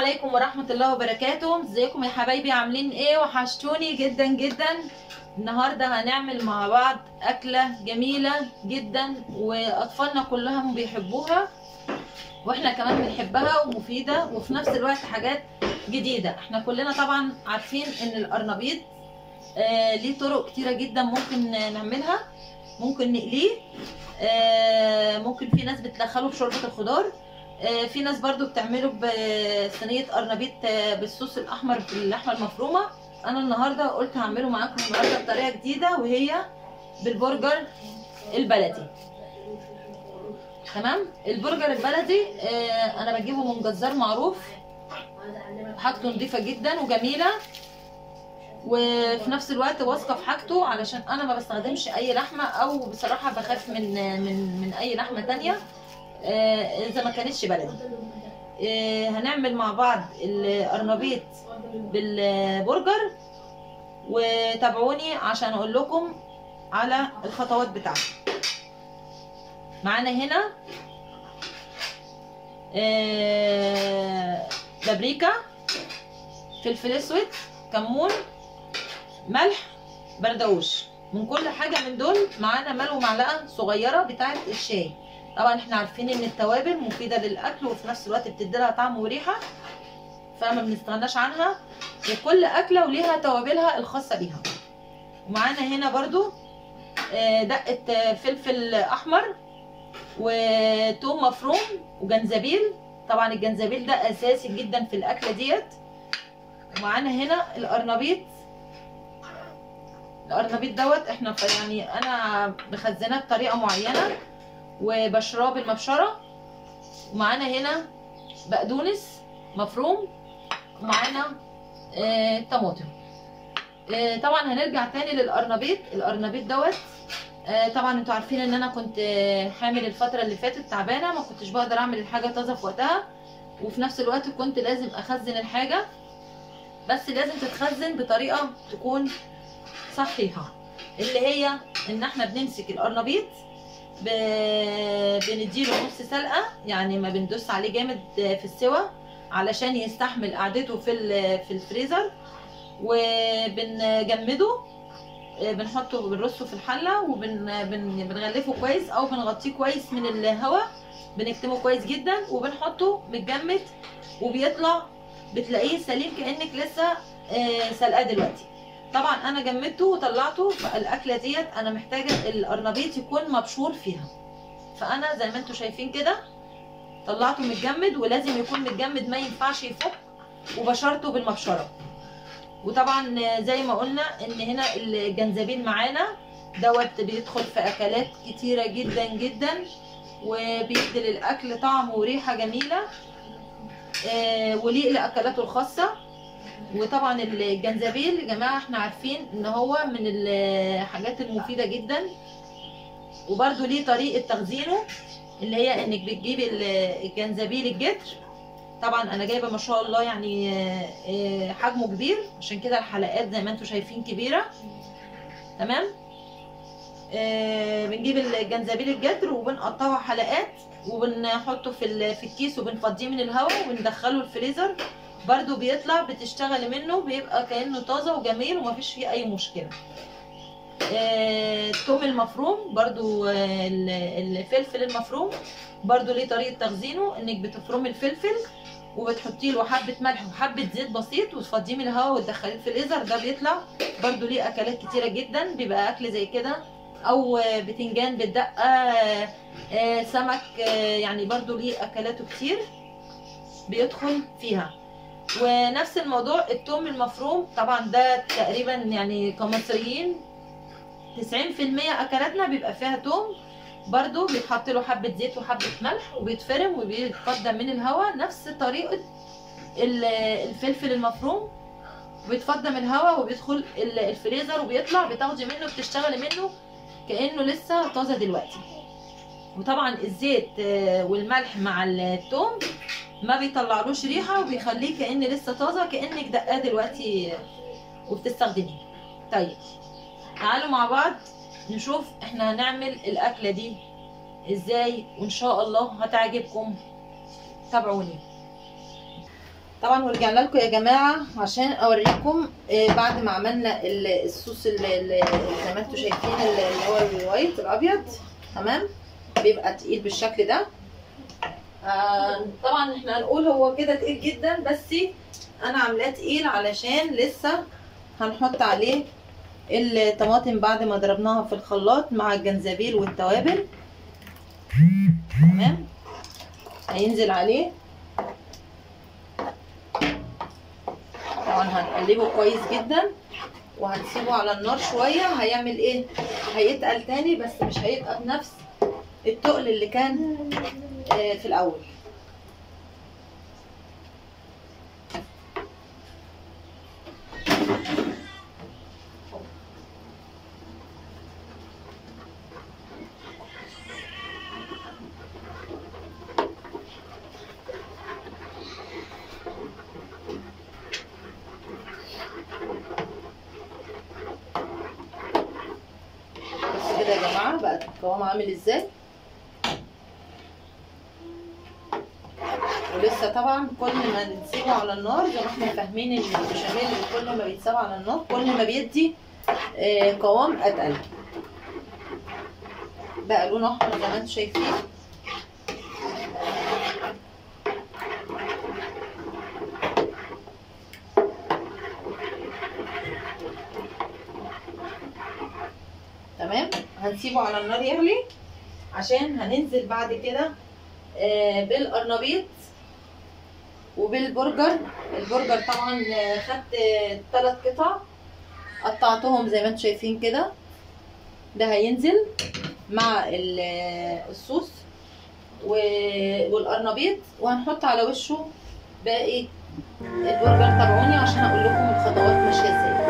عليكم ورحمة الله وبركاته ازيكم يا حبايبي عاملين ايه وحشتوني جدا جدا النهاردة هنعمل مع بعض أكلة جميلة جدا وأطفالنا كلهم بيحبوها واحنا كمان بنحبها ومفيدة وفي نفس الوقت حاجات جديدة احنا كلنا طبعا عارفين ان القرنبيط آه ليه طرق كتيرة جدا ممكن نعملها ممكن نقليه آه ممكن في ناس بتدخله في شوربة الخضار آه، في ناس برضو بتعمله بصينيه قرنبيط آه، بالصوص الاحمر باللحمه المفرومه انا النهارده قلت هعمله معاكم النهارده بطريقه جديده وهي بالبرجر البلدي تمام البرجر البلدي آه، انا بجيبه من جزار معروف حاجته نظيفه جدا وجميله وفي نفس الوقت واثقه في حاجته علشان انا ما بستخدمش اي لحمه او بصراحه بخاف من من من اي لحمه تانية آه، اذا ما كانتش بلدي آه، هنعمل مع بعض القرنبيط بالبرجر وتابعوني عشان اقول لكم على الخطوات بتاعته معانا هنا آه، بابريكا فلفل اسود كمون ملح بردقوش من كل حاجه من دول معانا ملو معلقه صغيره بتاعه الشاي طبعا احنا عارفين ان التوابل مفيده للاكل وفي نفس الوقت بتدي لها طعم وريحه فما بنستغناش عنها وكل اكله وليها توابلها الخاصه بيها ومعانا هنا برضو آه، دقه فلفل احمر وتوم مفروم وجنزبيل طبعا الجنزبيل ده اساسي جدا في الاكله ديت ومعانا هنا القرنبيط القرنبيط دوت احنا ف- يعني انا مخزناه بطريقه معينه وبشراه بالمبشره ومعانا هنا بقدونس مفروم ومعانا آه طماطم آه طبعا هنرجع تاني للقرنبيط القرنبيط دوت آه طبعا انتوا عارفين ان انا كنت آه، حامل الفتره اللي فاتت تعبانه ما كنتش بقدر اعمل الحاجه طازه في وقتها وفي نفس الوقت كنت لازم اخزن الحاجه بس لازم تتخزن بطريقه تكون صحيحه اللي هي ان احنا بنمسك القرنبيط ب... بنديله نص سلقه يعني ما بندوس عليه جامد في السوا علشان يستحمل قعدته في ال- في الفريزر وبنجمده بنحطه بنرصه في الحله وبنغلفه كويس او بنغطيه كويس من الهواء بنكتمه كويس جدا وبنحطه متجمد وبيطلع بتلاقيه سليم كانك لسه آه، سلقاه دلوقتي طبعا انا جمدته وطلعته فالاكله ديت انا محتاجه القرنبيط يكون مبشور فيها فانا زي ما انتم شايفين كده طلعته متجمد ولازم يكون متجمد ما ينفعش يفك وبشرته بالمبشره وطبعا زي ما قلنا ان هنا الجنزبيل معانا دوت بيدخل في اكلات كتيره جدا جدا وبيدي للاكل طعم وريحه جميله آه، وليه لاكلاته الخاصه وطبعا الجنزبيل يا جماعه احنا عارفين ان هو من الحاجات المفيده جدا وبرده ليه طريقه تخزينه اللي هي انك بتجيبي ال- الجنزبيل الجدر طبعا انا جايبه ما شاء الله يعني آه، آه، حجمه كبير عشان كده الحلقات زي ما انتم شايفين كبيره تمام آه، بنجيب الجنزبيل الجدر وبنقطعه حلقات وبنحطه في ال- في الكيس وبنفضيه من الهواء وبندخله الفريزر برضو بيطلع بتشتغلي منه بيبقى كانه طازه وجميل ومفيش فيه اي مشكله آه، الثوم المفروم برضو آه، ال- الفلفل المفروم برضو ليه طريقه تخزينه انك بتفرمي الفلفل وبتحطي له حبه ملح وحبه زيت بسيط وتفضيه من الهواء وتدخليه الفريزر ده بيطلع برضو ليه اكلات كتيره جدا بيبقى اكل زي كده او آه، بتنجان بالدقه آه، آه، سمك آه، يعني برضو ليه اكلاته كتير بيدخل فيها ونفس الموضوع التوم المفروم طبعا ده تقريبا يعني كمصريين 90% اكلاتنا بيبقى فيها توم برضو بيتحط له حبه زيت وحبه ملح وبيتفرم وبيتفضى من الهواء نفس طريقه ال- الفلفل المفروم بيتفضى من الهواء وبيدخل ال- الفريزر وبيطلع بتاخدي منه بتشتغلي منه كانه لسه طازه دلوقتي وطبعا الزيت آه، والملح مع الثوم ما بيطلعلوش ريحه وبيخليه كان لسه طازه كانك دقاه دلوقتي وبتستخدميه طيب تعالوا مع بعض نشوف احنا هنعمل الاكله دي ازاي وان شاء الله هتعجبكم تابعوني طبعا ورجعنا لكم يا جماعه عشان اوريكم آه، بعد ما عملنا ال- الصوص اللي اللي- زي ما انتم شايفين اللي اللي هو الوايت الابيض تمام بيبقى تقيل بالشكل ده آه، طبعا احنا هنقول هو كده تقيل جدا بس انا عاملاه تقيل علشان لسه هنحط عليه الطماطم بعد ما ضربناها في الخلاط مع الجنزبيل والتوابل تمام هينزل عليه طبعا هنقلبه كويس جدا وهنسيبه على النار شوية هيعمل ايه هيتقل تاني بس مش هيبقى بنفس التقل اللي كان آه، في الاول بس كده يا جماعه بقى القوام عامل ازاي ولسه طبعا كل ما نسيبه على النار زي ما احنا فاهمين ان البشاميل كل ما بيتساب على النار كل ما بيدي آه، قوام اتقل بقى لونه احمر زي ما انتم شايفين تمام هنسيبه على النار يغلي عشان هننزل بعد كده آه، بالقرنبيط وبالبرجر البرجر طبعا آه، خدت ثلاث قطع قطعتهم زي ما انتم شايفين كده ده هينزل مع ال- آه، الصوص و- والقرنبيط وهنحط على وشه باقي البرجر تابعوني عشان اقول لكم الخطوات ماشيه ازاي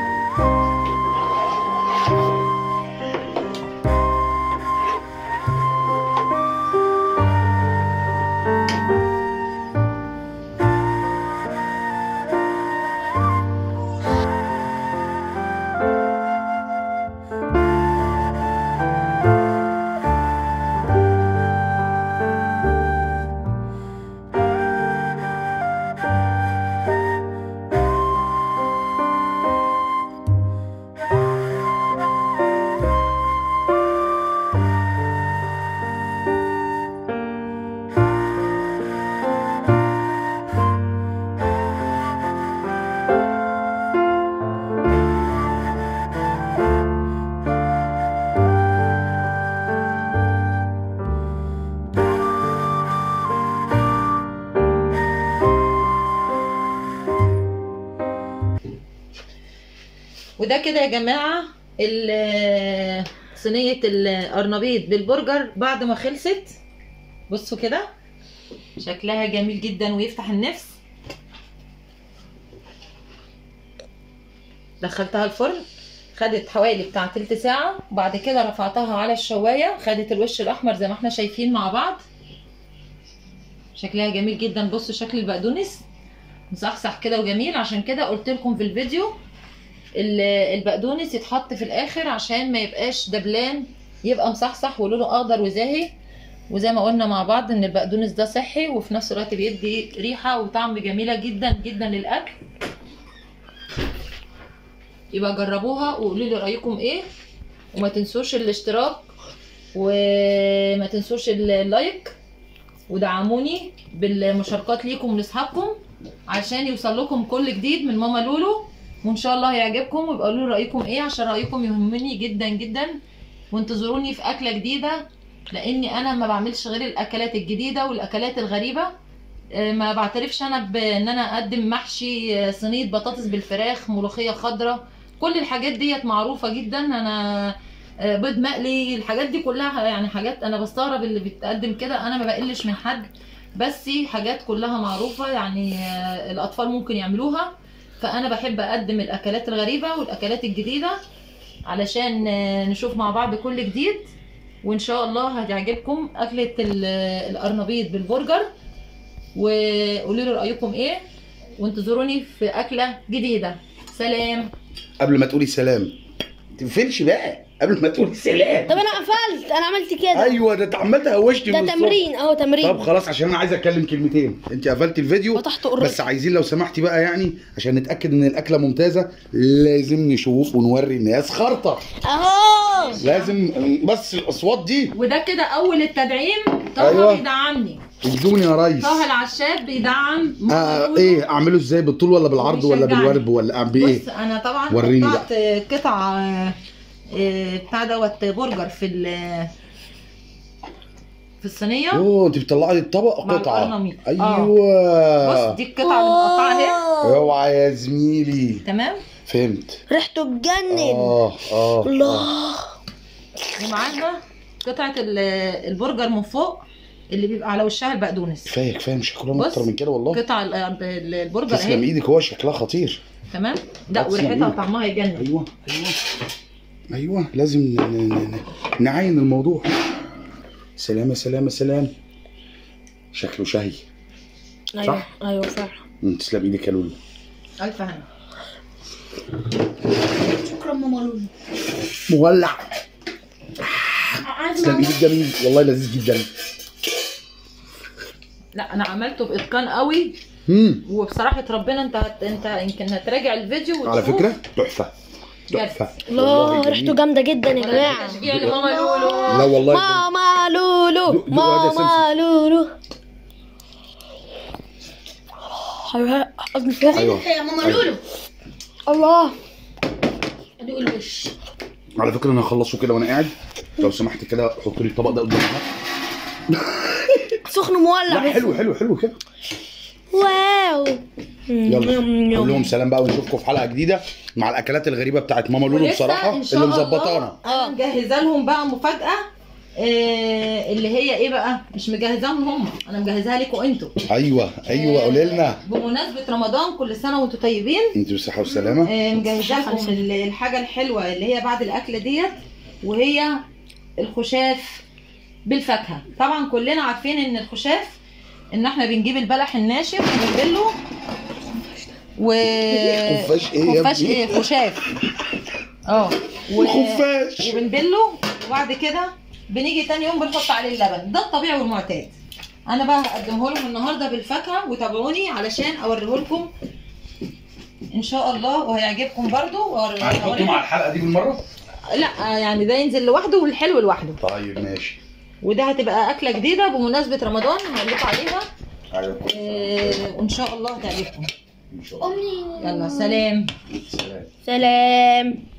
وده كده يا جماعه ال- صينيه القرنبيط بالبرجر بعد ما خلصت بصوا كده شكلها جميل جدا ويفتح النفس دخلتها الفرن خدت حوالي بتاع تلت ساعة وبعد كده رفعتها على الشواية خدت الوش الأحمر زي ما احنا شايفين مع بعض شكلها جميل جدا بصوا شكل البقدونس مصحصح كده وجميل عشان كده قلت لكم في الفيديو ال- البقدونس يتحط في الاخر عشان ما يبقاش دبلان يبقى مصحصح ولونه اخضر وزاهي وزي ما قلنا مع بعض ان البقدونس ده صحي وفي نفس الوقت بيدي ريحه وطعم جميله جدا جدا للاكل يبقى جربوها وقولوا لي رايكم ايه وما تنسوش الاشتراك وما تنسوش اللايك ودعموني بالمشاركات ليكم ولاصحابكم عشان يوصل لكم كل جديد من ماما لولو وان شاء الله هيعجبكم ويبقى قولوا لي رايكم ايه عشان رايكم يهمني جدا جدا وانتظروني في اكله جديده لاني انا ما بعملش غير الاكلات الجديده والاكلات الغريبه آه، ما بعترفش انا بان انا اقدم محشي آه، صينيه بطاطس بالفراخ ملوخيه خضراء كل الحاجات ديت معروفه جدا انا آه، بيض مقلي الحاجات دي كلها يعني حاجات انا بستغرب اللي بتقدم كده انا ما بقلش من حد بس حاجات كلها معروفه يعني آه، الاطفال ممكن يعملوها فانا بحب اقدم الاكلات الغريبه والاكلات الجديده علشان آه، نشوف مع بعض كل جديد وان شاء الله هتعجبكم اكله ال- القرنبيط بالبرجر وقولوا لي رايكم ايه وانتظروني في اكله جديده سلام قبل ما تقولي سلام تقفلش بقى قبل ما تقول سلام طب انا قفلت انا عملت كده ايوه ده انت عمال تهوشتي ده من الصبح. تمرين اهو تمرين طب خلاص عشان انا عايز اتكلم كلمتين انت قفلت الفيديو فتحت قرة. بس عايزين لو سمحتي بقى يعني عشان نتاكد ان الاكله ممتازه لازم نشوف ونوري الناس خرطه اهو لازم بس الاصوات دي وده كده اول التدعيم طه أيوة. بيدعمني ادوني يا ريس طه العشاب بيدعم آه ايه اعمله ازاي بالطول ولا بالعرض ولا بيشجعني. بالورب ولا أعمل بايه بص انا طبعا وريني قطعت قطع آه، آه، بتاع دوت برجر في ال- في الصينيه اوه انت بتطلعي الطبق مع قطعه القرنبيط. آه. ايوه بص دي القطعه المقطعه اهي اوعى يا زميلي تمام فهمت ريحته تجنن اه اه الله ومعاها قطعه ال- البرجر من فوق اللي بيبقى على وشها البقدونس كفايه كفايه مش هاكلها بص، اكتر من كده والله قطع ال- ال- البرجر تسلم اهي ايدك هو شكلها خطير تمام لا تسلم وريحتها إيدك. وطعمها يجنن ايوه ايوه ايوه لازم ن- ن- ن- نعاين الموضوع سلامة سلامة سلام شكله شهي ايوه صح؟ ايوه فعلا مم، تسلم ايدك يا لولو الف هنا شكرا ماما لولو مولع تسلم ايدك جميل والله لذيذ جدا لا انا عملته باتقان قوي امم وبصراحه ربنا انت هت... انت يمكن هتراجع الفيديو على وتشوف. فكرة تحفة تحفة الله والله ريحته جميل. جامده جدا يا جماعه تشجيع لماما لولو لا والله جميل. ماما لولو دوق- دوق هذا ماما لولو ايوه قصدي فوق ايوه يا ماما أيوة. لولو الله ادوق الوش على فكرة انا هخلصه كده وانا قاعد لو سمحت كده حط لي الطبق ده قدامها سخن مولع لا حلو حلو حلو كده واو يلا يم- قول لهم يم. سلام بقى ونشوفكم في حلقه جديده مع الاكلات الغريبه بتاعت ماما لولو ولسه بصراحه إن شاء اللي الله مظبطانا انا مجهزه لهم بقى مفاجاه آه اللي هي ايه بقى مش مجهزاهم هم انا مجهزاها لكم انتوا ايوه ايوه قولي لنا بمناسبه رمضان كل سنه وانتم طيبين انت بالصحه والسلامه آه مجهزه لكم ال- الحاجه الحلوه اللي هي بعد الاكله ديت وهي الخشاف بالفاكهه طبعا كلنا عارفين ان الخشاف ان احنا بنجيب البلح الناشف ونبله و خفاش ايه يا خفاش ابني؟ ايه خشاف اه و- خفاش وبنبله وبعد كده بنيجي تاني يوم بنحط عليه اللبن ده الطبيعي والمعتاد انا بقى هقدمه لهم النهارده بالفاكهه وتابعوني علشان اوريه لكم ان شاء الله وهيعجبكم برضو وأور- هنحطه مع الحلقه دي بالمره لا يعني ده ينزل لوحده والحلو لوحده طيب ماشي وده هتبقى اكله جديده بمناسبه رمضان هقول لكم عليها ايوه آه، وان شاء الله هتعجبكم ان شاء الله امي يلا سلام سلام سلام